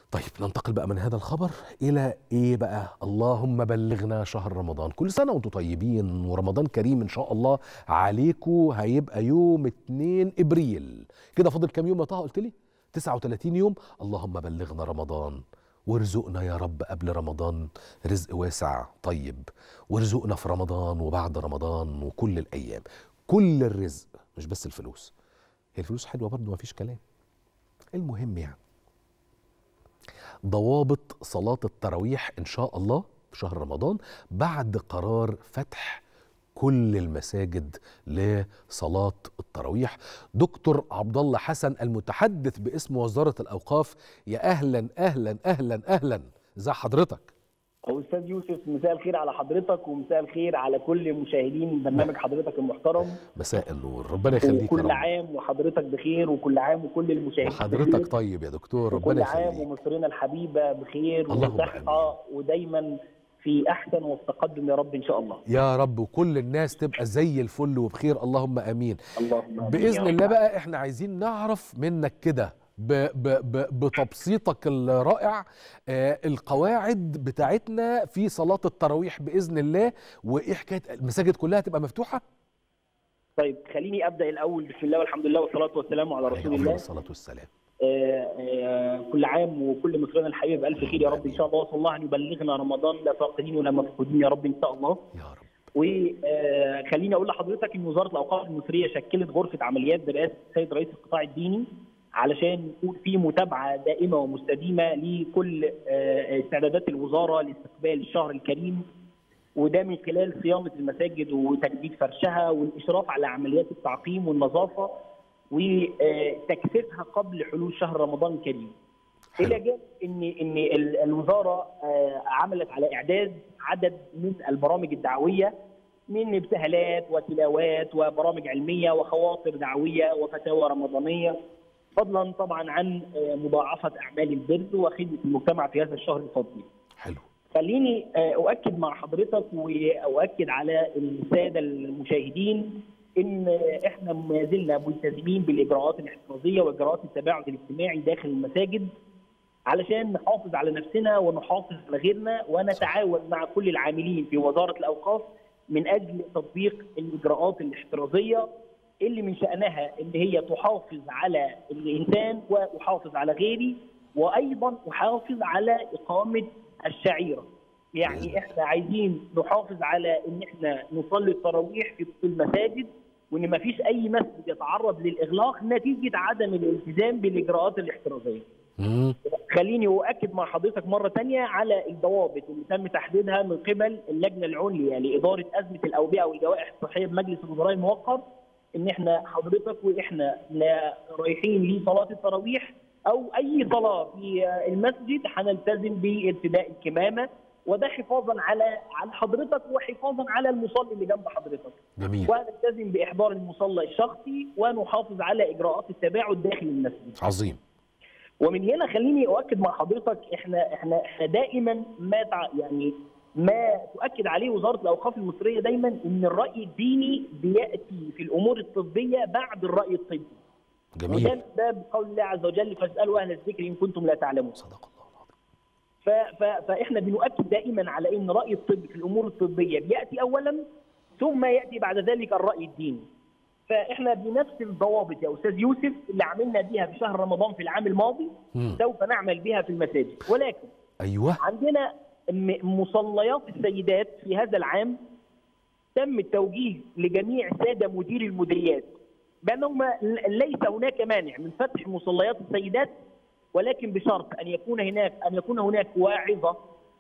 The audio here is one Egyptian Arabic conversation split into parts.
طيب ننتقل بقى من هذا الخبر الى ايه بقى اللهم بلغنا شهر رمضان كل سنه وانتم طيبين ورمضان كريم ان شاء الله عليكم هيبقى يوم 2 ابريل كده فاضل كام يوم يا طه قلت لي 39 يوم اللهم بلغنا رمضان وارزقنا يا رب قبل رمضان رزق واسع طيب وارزقنا في رمضان وبعد رمضان وكل الايام كل الرزق مش بس الفلوس هي الفلوس حلوه برضه مفيش كلام المهم يعني ضوابط صلاة التراويح إن شاء الله في شهر رمضان بعد قرار فتح كل المساجد لصلاة التراويح دكتور عبد الله حسن المتحدث باسم وزارة الأوقاف يا أهلا أهلا أهلا أهلا ازي حضرتك استاذ يوسف مساء الخير على حضرتك ومساء الخير على كل مشاهدين برنامج حضرتك المحترم مساء النور ربنا يخليك يا وكل رب عام وحضرتك بخير وكل عام وكل المشاهدين وحضرتك بخير طيب يا دكتور وكل ربنا عام يخليك ومصرنا الحبيبه بخير اللهم وصحه ودايما في احسن وتقدم يا رب ان شاء الله يا رب وكل الناس تبقى زي الفل وبخير اللهم امين اللهم آمين باذن يا الله رب. بقى احنا عايزين نعرف منك كده ب ب ب بتبسيطك الرائع آه القواعد بتاعتنا في صلاه التراويح باذن الله وايه حكايه المساجد كلها تبقى مفتوحه طيب خليني ابدا الاول بسم الله والحمد لله والصلاه والسلام على عليه رسول أفضل الله الصلاه والسلام آه، آه، كل عام وكل مصرنا الحبيب بالف خير يا رب ان شاء الله وصلى الله ان يبلغنا رمضان لا فاقدين ولا مفقودين يا رب ان شاء الله يا رب وخليني اقول لحضرتك ان وزاره الاوقاف المصريه شكلت غرفه عمليات برئاسه السيد رئيس القطاع الديني علشان يكون في متابعه دائمه ومستديمه لكل آه، استعدادات الوزاره لاستقبال الشهر الكريم وده من خلال صيانه المساجد وتجديد فرشها والاشراف على عمليات التعقيم والنظافه وتكثيفها قبل حلول شهر رمضان الكريم. حلو. الى جانب ان ان ال- الوزاره آه، عملت على اعداد عدد من البرامج الدعويه من ابتهالات وتلاوات وبرامج علميه وخواطر دعويه وفتاوى رمضانيه فضلا طبعا عن آه، مضاعفه اعمال البر وخدمه المجتمع في هذا الشهر الفضيل. حلو خليني آه، اؤكد مع حضرتك واؤكد على الساده المشاهدين ان احنا ما زلنا ملتزمين بالاجراءات الاحترازيه واجراءات التباعد الاجتماعي داخل المساجد علشان نحافظ على نفسنا ونحافظ على غيرنا ونتعاون مع كل العاملين في وزاره الاوقاف من اجل تطبيق الاجراءات الاحترازيه اللي من شانها ان هي تحافظ على الانسان واحافظ على غيري وايضا احافظ على اقامه الشعيره. بإذن يعني الله. احنا عايزين نحافظ على ان احنا نصلي التراويح في في المساجد وان ما فيش اي مسجد يتعرض للاغلاق نتيجه عدم الالتزام بالاجراءات الاحترازيه. مم. خليني اؤكد مع حضرتك مره ثانيه على الضوابط اللي تم تحديدها من قبل اللجنه العليا لاداره ازمه الاوبئه والجوائح الصحيه بمجلس الوزراء الموقر ان احنا حضرتك واحنا لا رايحين لصلاه التراويح او اي صلاه في المسجد هنلتزم بارتداء الكمامه وده حفاظا على على حضرتك وحفاظا على المصلي اللي جنب حضرتك جميل ونلتزم باحضار المصلى الشخصي ونحافظ على اجراءات التباعد داخل المسجد عظيم ومن هنا خليني اؤكد مع حضرتك احنا احنا احنا دائما ما تع... يعني ما تؤكد عليه وزاره الاوقاف المصريه دايما ان الراي الديني بياتي في الامور الطبيه بعد الراي الطبي. جميل وده ده بقول الله عز وجل فاسالوا اهل الذكر ان كنتم لا تعلمون. صدق الله العظيم ف... ف... فاحنا بنؤكد دائما على ان راي الطب في الامور الطبيه بياتي اولا ثم ياتي بعد ذلك الراي الديني. فاحنا بنفس الضوابط يا استاذ يوسف اللي عملنا بيها في شهر رمضان في العام الماضي مم. سوف نعمل بها في المساجد ولكن ايوه عندنا م- مصليات السيدات في هذا العام تم التوجيه لجميع الساده مدير المديريات بانهم ل- ليس هناك مانع من فتح مصليات السيدات ولكن بشرط ان يكون هناك ان يكون هناك واعظه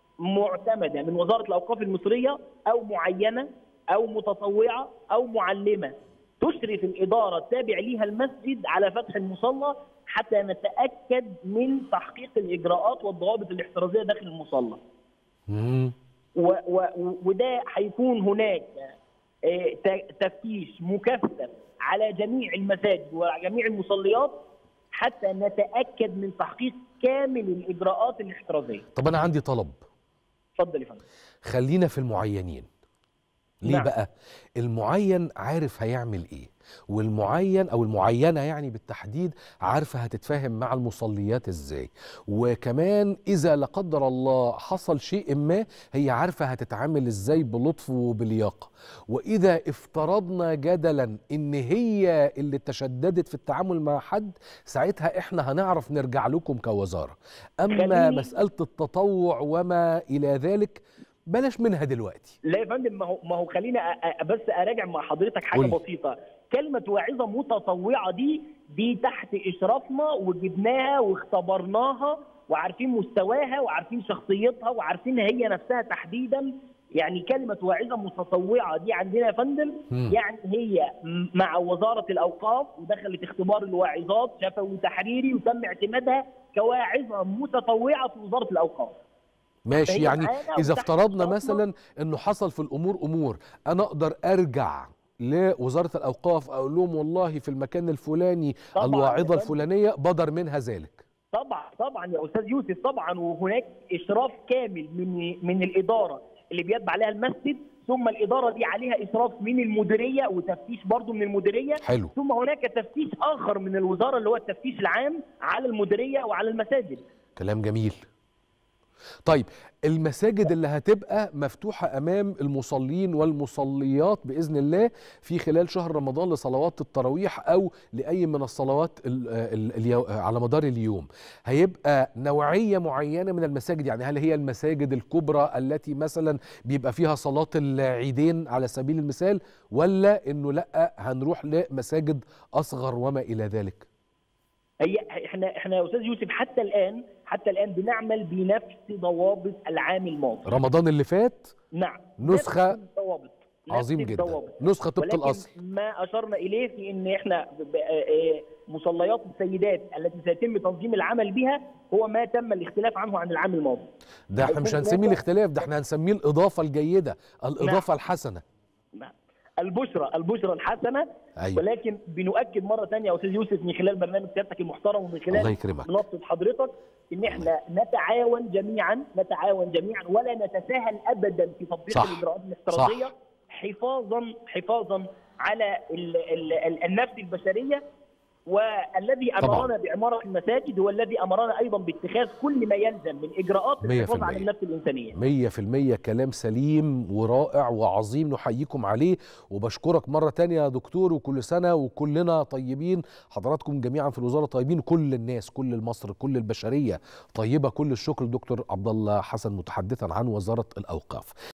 معتمده من وزاره الاوقاف المصريه او معينه او متطوعه او معلمه تشرف الاداره التابع ليها المسجد على فتح المصلى حتى نتاكد من تحقيق الاجراءات والضوابط الاحترازيه داخل المصلى. مم. و و وده هيكون هناك آه، ت- تفتيش مكثف على جميع المساجد وعلى جميع المصليات حتى نتاكد من تحقيق كامل الاجراءات الاحترازيه. طب انا عندي طلب اتفضل يا فندم. خلينا في المعينين ليه نعم. بقى المعين عارف هيعمل ايه والمعين او المعينه يعني بالتحديد عارفه هتتفاهم مع المصليات ازاي وكمان اذا لا قدر الله حصل شيء ما هي عارفه هتتعامل ازاي بلطف وبلياقه واذا افترضنا جدلا ان هي اللي تشددت في التعامل مع حد ساعتها احنا هنعرف نرجع لكم كوزاره اما خليني- مساله التطوع وما الى ذلك بلاش منها دلوقتي لا يا فندم ما هو ما هو خلينا أ- أ- بس اراجع مع حضرتك حاجه قولي. بسيطه كلمه واعظه متطوعه دي دي تحت اشرافنا وجبناها واختبرناها وعارفين مستواها وعارفين شخصيتها وعارفين هي نفسها تحديدا يعني كلمه واعظه متطوعه دي عندنا يا فندم مم. يعني هي م- مع وزاره الاوقاف ودخلت اختبار الواعظات شفوي وتحريري وتم اعتمادها كواعظه متطوعه في وزاره الاوقاف ماشي فهي يعني معانا اذا وتحت افترضنا إشرافنا. مثلا انه حصل في الامور امور انا اقدر ارجع لوزاره الاوقاف اقول لهم والله في المكان الفلاني طبعاً يا الواعظه فندم. الفلانيه بدر منها ذلك طبعا طبعا يا استاذ يوسف طبعا وهناك اشراف كامل من من الاداره اللي بيتبع عليها المسجد ثم الاداره دي عليها اشراف من المديريه وتفتيش برضه من المديريه حلو ثم هناك تفتيش اخر من الوزاره اللي هو التفتيش العام على المديريه وعلى المساجد كلام جميل طيب المساجد اللي هتبقى مفتوحة أمام المصلين والمصليات بإذن الله في خلال شهر رمضان لصلوات التراويح أو لأي من الصلوات ال ال اليو على مدار اليوم هيبقى نوعية معينة من المساجد يعني هل هي المساجد الكبرى التي مثلا بيبقى فيها صلاة العيدين على سبيل المثال ولا إنه لأ هنروح لمساجد أصغر وما إلى ذلك هي احنا احنا يا استاذ يوسف حتى الان حتى الان بنعمل بنفس ضوابط العام الماضي رمضان اللي فات نعم نسخة نفس الضوابط نفس عظيم جدا الضوابط. نسخة طبق ولكن الأصل ما اشرنا اليه في ان احنا ب- ب- آه، مصليات السيدات التي سيتم تنظيم العمل بها هو ما تم الاختلاف عنه عن العام الماضي ده احنا مش هيكون هنسميه هناك- الاختلاف ده احنا هنسميه الإضافة الجيدة الإضافة الحسنة نعم. البشرى البشرى الحسنه أيوة ولكن بنؤكد مره ثانيه يا استاذ يوسف من خلال برنامج سيادتك المحترم ومن الله خلال يكرمك منصه حضرتك ان احنا نتعاون جميعا نتعاون جميعا ولا نتساهل ابدا في تطبيق صح. الاجراءات الافتراضيه صح. حفاظا حفاظا على ال ال ال النفس البشريه والذي طبعاً. امرنا بعماره المساجد هو الذي امرنا ايضا باتخاذ كل ما يلزم من اجراءات مية في الحفاظ على المية. النفس الانسانيه مية في المية كلام سليم ورائع وعظيم نحييكم عليه وبشكرك مرة تانية يا دكتور وكل سنة وكلنا طيبين حضراتكم جميعا في الوزارة طيبين كل الناس كل مصر كل البشرية طيبة كل الشكر دكتور عبد الله حسن متحدثا عن وزارة الأوقاف